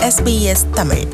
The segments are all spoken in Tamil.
எஸ்பிஎஸ் தமிழ்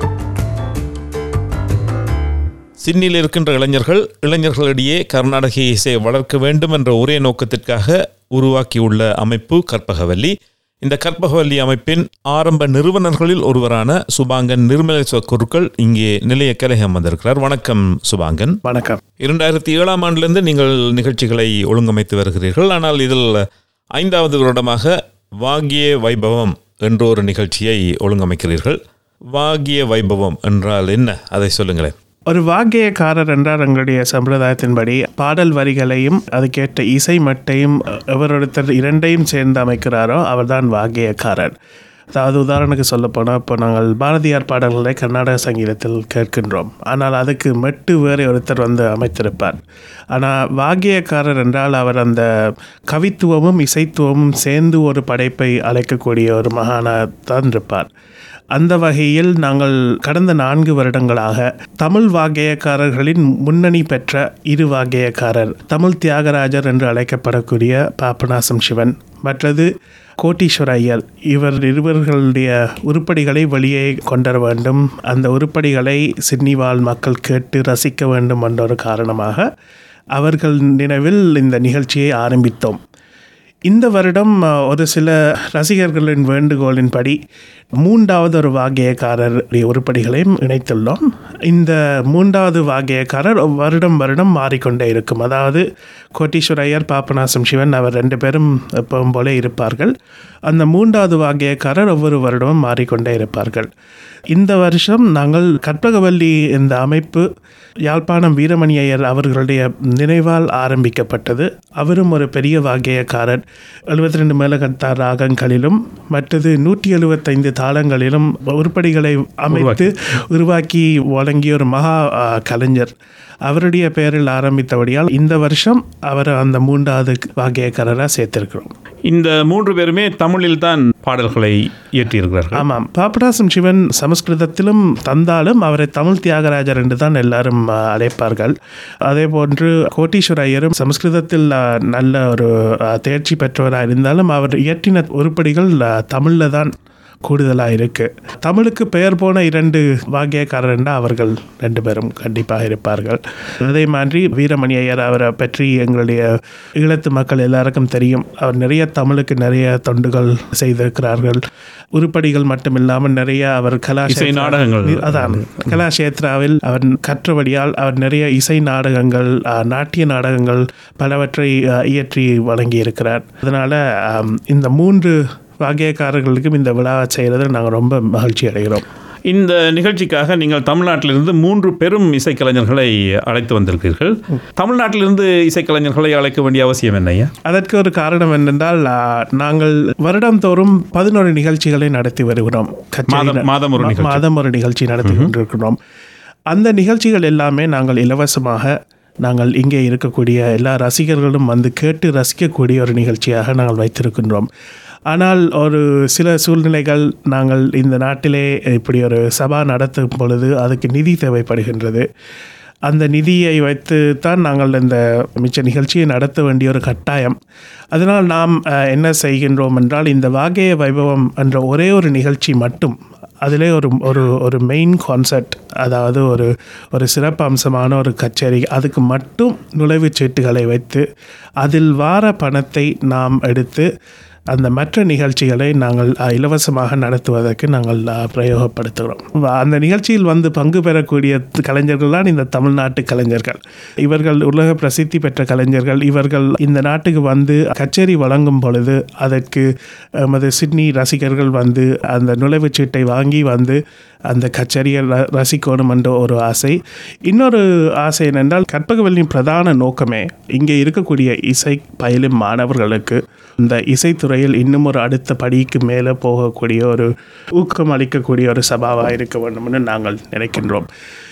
சிட்னியில் இருக்கின்ற இளைஞர்கள் இளைஞர்களிடையே கர்நாடக இசையை வளர்க்க வேண்டும் என்ற ஒரே நோக்கத்திற்காக உருவாக்கியுள்ள அமைப்பு கற்பகவல்லி இந்த கற்பகவல்லி அமைப்பின் ஆரம்ப நிறுவனர்களில் ஒருவரான சுபாங்கன் நிர்மலேஸ்வர குருக்கள் இங்கே நிலைய கலையம் வந்திருக்கிறார் வணக்கம் சுபாங்கன் வணக்கம் இரண்டாயிரத்தி ஏழாம் ஆண்டிலிருந்து நீங்கள் நிகழ்ச்சிகளை ஒழுங்கமைத்து வருகிறீர்கள் ஆனால் இதில் ஐந்தாவது வருடமாக வாகிய வைபவம் என்ற ஒரு நிகழ்ச்சியை ஒழுங்கமைக்கிறீர்கள் வாகிய வைபவம் என்றால் என்ன அதை சொல்லுங்களேன் ஒரு வாக்கியக்காரர் என்றால் எங்களுடைய சம்பிரதாயத்தின்படி பாடல் வரிகளையும் அதுக்கேற்ற இசை மட்டையும் எவரொருத்தர் இரண்டையும் சேர்ந்து அமைக்கிறாரோ அவர்தான் வாக்கியக்காரர் அதாவது உதாரணத்துக்கு சொல்லப்போனால் இப்போ நாங்கள் பாரதியார் பாடல்களை கர்நாடக சங்கீதத்தில் கேட்கின்றோம் ஆனால் அதுக்கு மெட்டு வேறு ஒருத்தர் வந்து அமைத்திருப்பார் ஆனால் வாக்கியக்காரர் என்றால் அவர் அந்த கவித்துவமும் இசைத்துவமும் சேர்ந்து ஒரு படைப்பை அழைக்கக்கூடிய ஒரு மகானாக தான் இருப்பார் அந்த வகையில் நாங்கள் கடந்த நான்கு வருடங்களாக தமிழ் வாగ్గேயக்காரர்களின் முன்னணி பெற்ற இரு வாగ్గேயக்காரர் தமிழ் தியாகராஜர் என்று அழைக்கப்படக்கூடிய பாபநாசம் சிவன் மற்றது கோட்டீஸ்வர ஐயர் இவர் இருவர்களுடைய உருப்படிகளை வெளியே கொண்டர வேண்டும் அந்த உருப்படிகளை சிட்னி வாழ் மக்கள் கேட்டு ரசிக்க வேண்டும் என்ற ஒரு காரணமாக அவர்கள் நினைவில் இந்த நிகழ்ச்சியை ஆரம்பித்தோம் இந்த வருடம் அஹ், ஒரு சில ரசிகர்களின் வேண்டுகோளின்படி மூன்றாவது ஒரு வாக்கியக்காரர் உருப்படிகளையும் இணைத்துள்ளோம் இந்த மூன்றாவது வாக்கியக்காரர் வருடம் வருடம் மாறிக்கொண்டே இருக்கும் அதாவது கோட்டீஸ்வர ஐயர் பாபநாசம் சிவன் அவர் ரெண்டு பேரும் எப்பவும் போல இருப்பார்கள் அந்த மூன்றாவது வாக்கியக்காரர் ஒவ்வொரு வருடமும் மாறிக்கொண்டே இருப்பார்கள் இந்த வருஷம் நாங்கள் கற்பகவல்லி இந்த அமைப்பு யாழ்ப்பாணம் வீரமணி ஐயர் அவர்களுடைய நினைவால் ஆரம்பிக்கப்பட்டது அவரும் ஒரு பெரிய வாக்கியக்காரர் எழுபத்தி ரெண்டு மேலகத்தா ராகங்களிலும் மற்றது நூற்றி எழுபத்தைந்து தாளங்களிலும் உருப்படிகளை அமைத்து உருவாக்கி வழங்கிய ஒரு மகா ஆ, கலைஞர் அவருடைய பெயரில் ஆரம்பித்தபடியால் இந்த வருஷம் அவர் அந்த மூன்றாவது வாக்கியக்காரராக சேர்த்திருக்கிறோம் இந்த மூன்று பேருமே தமிழில் தான் பாடல்களை இயற்றியிருக்கிறார்கள் ஆமாம் பாபநாசம் சிவன் சமஸ்கிருதத்திலும் தந்தாலும் அவரை தமிழ் தியாகராஜர் என்று தான் எல்லாரும் ஆ, அழைப்பார்கள் அதே போன்று கோட்டீஸ்வர ஐயரும் சமஸ்கிருதத்தில் ஆ, நல்ல ஒரு ஆ, தேர்ச்சி பெற்றவராக இருந்தாலும் அவர் இயற்றின உருப்படிகள் தமிழில் தான் கூடுதலாக இருக்கு தமிழுக்கு பெயர் போன இரண்டு வாக்கியக்காரர்னா அவர்கள் ரெண்டு பேரும் கண்டிப்பாக இருப்பார்கள் அதே மாதிரி வீரமணி ஐயர் அவரை பற்றி எங்களுடைய ஈழத்து மக்கள் எல்லாருக்கும் தெரியும் அவர் நிறைய தமிழுக்கு நிறைய தொண்டுகள் செய்திருக்கிறார்கள் உருப்படிகள் மட்டுமில்லாமல் நிறைய அவர் இசை கலாச்சார நாடகங்கள் அதான் கலாஷேத்ராவில் அவர் கற்றபடியால் அவர் நிறைய இசை நாடகங்கள் ஆ, நாட்டிய நாடகங்கள் பலவற்றை ஆ, இயற்றி வழங்கியிருக்கிறார் அதனால் இந்த மூன்று வாக்கியக்காரர்களுக்கும் இந்த விழாவை செய்கிறதில் நாங்கள் ரொம்ப மகிழ்ச்சி அடைகிறோம் இந்த நிகழ்ச்சிக்காக நீங்கள் தமிழ்நாட்டிலிருந்து மூன்று பெரும் இசைக்கலைஞர்களை அழைத்து வந்திருக்கிறீர்கள் தமிழ்நாட்டிலிருந்து இசைக்கலைஞர்களை அழைக்க வேண்டிய அவசியம் என்ன ஐயா அதற்கு ஒரு காரணம் என்னென்றால் ஆ, நாங்கள் வருடந்தோறும் பதினோரு நிகழ்ச்சிகளை நடத்தி வருகிறோம் கச்சேரி மாதம்- ந- மாதம் ஒரு மா- நிகழ்ச்சி. மாதம் ஒரு நிகழ்ச்சி நடத்தி கொண்டிருக்கிறோம் அந்த நிகழ்ச்சிகள் எல்லாமே நாங்கள் இலவசமாக நாங்கள் இங்கே இருக்கக்கூடிய எல்லா ரசிகர்களும் வந்து கேட்டு ரசிக்கக்கூடிய ஒரு நிகழ்ச்சியாக நாங்கள் வைத்திருக்கின்றோம் ஆனால் ஒரு சில சூழ்நிலைகள் நாங்கள் இந்த நாட்டிலே இப்படி ஒரு சபா நடத்தும் பொழுது அதுக்கு நிதி தேவைப்படுகின்றது அந்த நிதியை வைத்து தான் நாங்கள் இந்த மிச்ச நிகழ்ச்சியை நடத்த வேண்டிய ஒரு கட்டாயம் அதனால் நாம் அஹ், என்ன செய்கின்றோம் என்றால் இந்த வாகேய வைபவம் என்ற ஒரே ஒரு நிகழ்ச்சி மட்டும் அதிலே ஒரு ஒரு ஒரு மெயின் கான்செப்ட் அதாவது ஒரு ஒரு சிறப்பு அம்சமான ஒரு கச்சேரி அதுக்கு மட்டும் நுழைவுச் சீட்டுகளை வைத்து அதில் வார பணத்தை நாம் எடுத்து அந்த மற்ற நிகழ்ச்சிகளை நாங்கள் அஹ், இலவசமாக நடத்துவதற்கு நாங்கள் அஹ், பிரயோகப்படுத்துகிறோம் வ- அந்த நிகழ்ச்சியில் வந்து பங்கு பெறக்கூடிய கலைஞர்கள் தான் இந்த தமிழ்நாட்டு கலைஞர்கள் இவர்கள் உலக பிரசித்தி பெற்ற கலைஞர்கள் இவர்கள் இந்த நாட்டுக்கு வந்து கச்சேரி வழங்கும் பொழுது அதற்கு எமது சிட்னி ரசிகர்கள் வந்து அந்த நுழைவுச் சீட்டை வாங்கி வந்து அந்த கச்சேரியை ர- ரசிக்கணும் என்ற ஒரு ஆசை இன்னொரு ஆசை என்னென்றால் கற்பகவல்லியின் பிரதான நோக்கமே இங்கே இருக்கக்கூடிய இசை பயிலும் மாணவர்களுக்கு இந்த இசைத்துறையில் இன்னும் ஒரு அடுத்த படிக்கு மேலே போகக்கூடிய ஒரு ஊக்கம் அளிக்கக்கூடிய ஒரு சபாவாக இருக்க வேண்டும்னு நாங்கள் நினைக்கின்றோம்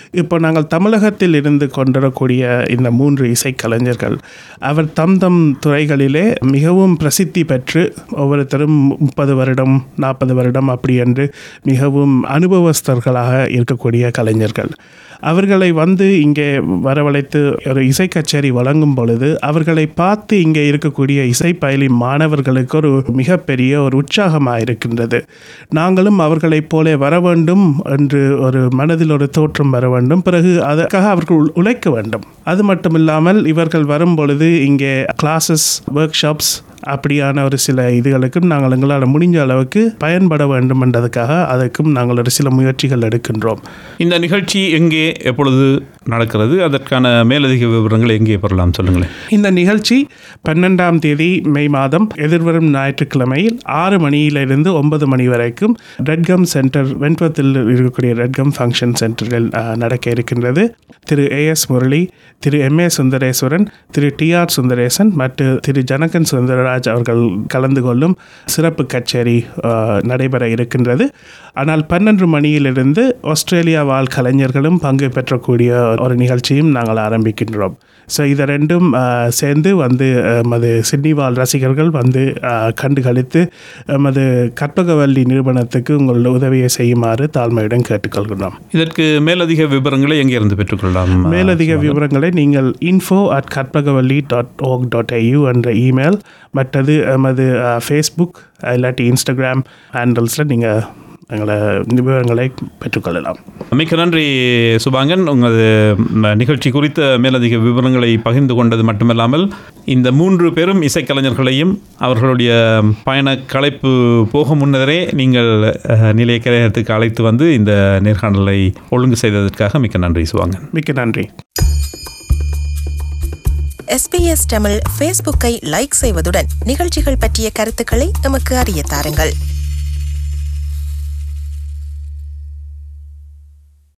இப்போ நாங்கள் தமிழகத்தில் இருந்து கொண்டிருக்கூடிய இந்த மூன்று இசைக்கலைஞர்கள் அவர் தம் தம் துறைகளிலே மிகவும் பிரசித்தி பெற்று ஒவ்வொருத்தரும் முப்பது வருடம் நாற்பது வருடம் அப்படி என்று மிகவும் அனுபவஸ்தர்களாக இருக்கக்கூடிய கலைஞர்கள் அவர்களை வந்து இங்கே வரவழைத்து ஒரு இசை கச்சேரி வழங்கும் பொழுது அவர்களை பார்த்து இங்கே இருக்கக்கூடிய இசை பயிலி மாணவர்களுக்கு ஒரு மிகப்பெரிய ஒரு உற்சாகமாக இருக்கின்றது நாங்களும் அவர்களைப் போல வர வேண்டும் என்று ஒரு மனதில் ஒரு தோற்றம் வர வேண்டும் பிறகு அதற்காக அவர்கள் உழ்- உழைக்க வேண்டும் அது மட்டும் இல்லாமல் இவர்கள் வரும் பொழுது இங்கே கிளாஸஸ் ஒர்க் ஷாப்ஸ் அப்படியான ஒரு சில இதுகளுக்கும் நாங்கள் எங்களால் முடிஞ்ச அளவுக்கு பயன்பட வேண்டும் என்றதுக்காக அதற்கும் நாங்கள் ஒரு சில முயற்சிகள் எடுக்கின்றோம் இந்த நிகழ்ச்சி எங்கே எப்பொழுது நடக்கிறது அதற்கான மேலதிக விவரங்களை எங்கே பெறலாம் சொல்லுங்களேன் இந்த நிகழ்ச்சி பன்னெண்டாம் தேதி மே மாதம் எதிர்வரும் ஞாயிற்றுக்கிழமையில் ஆறு மணியிலிருந்து ஒன்பது மணி வரைக்கும் ரெட்கம் சென்டர் வெண்பத்தில் இருக்கக்கூடிய ரெட்கம் ஃபங்க்ஷன் சென்டரில் அஹ், நடக்க இருக்கின்றது திரு ஏஎஸ் முரளி திரு எம் ஏ சுந்தரேஸ்வரன் திரு டி ஆர் சுந்தரேசன் மற்றும் திரு ஜனகன் சுந்தரராஜ் அவர்கள் கலந்து கொள்ளும் சிறப்பு கச்சேரி அஹ், நடைபெற இருக்கின்றது ஆனால் பன்னெண்டு மணியிலிருந்து ஆஸ்திரேலியா வாழ் கலைஞர்களும் பங்கு பெற்றக்கூடிய ஒரு நிகழ்ச்சியும் நாங்கள் ஆரம்பிக்கின்றோம் ஸோ இதை ரெண்டும் அஹ், சேர்ந்து வந்து எமது சிட்னி வாழ் ரசிகர்கள் வந்து அஹ், கண்டு கழித்து எமது கற்பகவல்லி நிறுவனத்துக்கு உங்களோட உதவியை செய்யுமாறு தாழ்மையுடன் கேட்டுக்கொள்கிறோம் இதற்கு மேலதிக விவரங்களை எங்கே இருந்து பெற்றுக்கொள்ளலாம் மேலதிக விவரங்களை நீங்கள் info at Karpagavalli dot org dot I U என்ற இமெயில் மற்றது எமது ஃபேஸ்புக் இல்லாட்டி இன்ஸ்டாகிராம் ஹேண்டல்ஸில் நீங்கள் எங்களை விவரங்களை பெற்றுக்கொள்ளலாம் மிக்க நன்றி சுபாங்கன் உங்களது ம, நிகழ்ச்சி குறித்த மேலதிக விவரங்களை பகிர்ந்து கொண்டது மட்டுமல்லாமல் இந்த மூன்று பெரும் இசைக்கலைஞர்களையும் அவர்களுடைய பயண களைப்பு போக முன்னரே நீங்கள் அஹ், நிலைய கலையகத்துக்கு அழைத்து வந்து இந்த நேர்காணலை ஒழுங்கு செய்ததற்காக மிக்க நன்றி சுபாங்கன் மிக்க நன்றி எஸ்பிஎஸ் தமிழ் ஃபேஸ்புக்கை லைக் செய்வதுடன் நிகழ்ச்சிகள் பற்றிய கருத்துக்களை எமக்கு அறிய தாருங்கள்